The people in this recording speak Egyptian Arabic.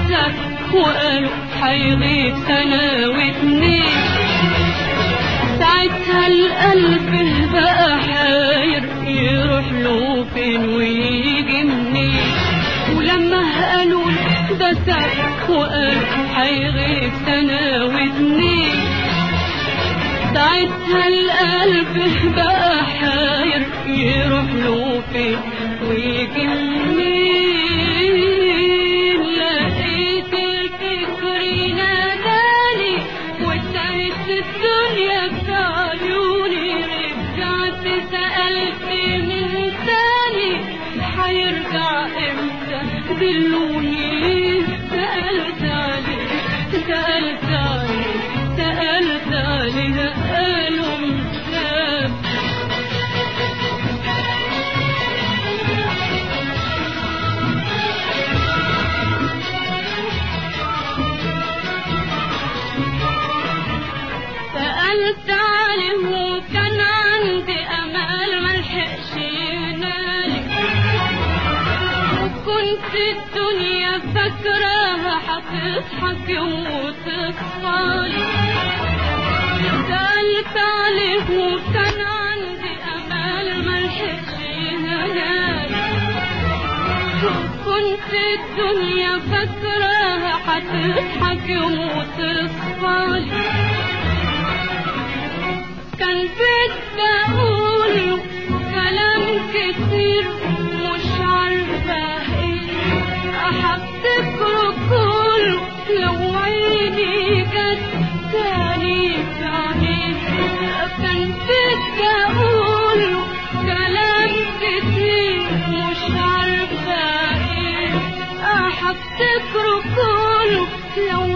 دسر وقالوا حيغيب سنة واتنين ساعتها القلب بقى حاير يروح له فين ويجي منين ولما قالوا ده ساعة وقال حيغيب سنة واتنين ساعتها القلب بقى حاير يروح له فين ويجي منين لقيت الفكر ناداني وانتهت الدنيا بعيوني رجعت سألت من تاني حيرجع امتى دلوني سألت عليه سألت عليه سألت عليه قالوا مساب سألت عليه وكان عندي أمل ملحقش ينالي وكنت الدنيا فاكراها هتضحك وتصفالي سألت عليه وكان عندي أمل ملحقش ينالي كنت الدنيا فاكراها هتضحك وتصفالي كان بدي اقول كلام كتير مش عارفه ايه هفتكره كله لو عيني جت تاني في عينيه كان بدي اقول كلام كتير مش عارفه ايه هفتكره كله لو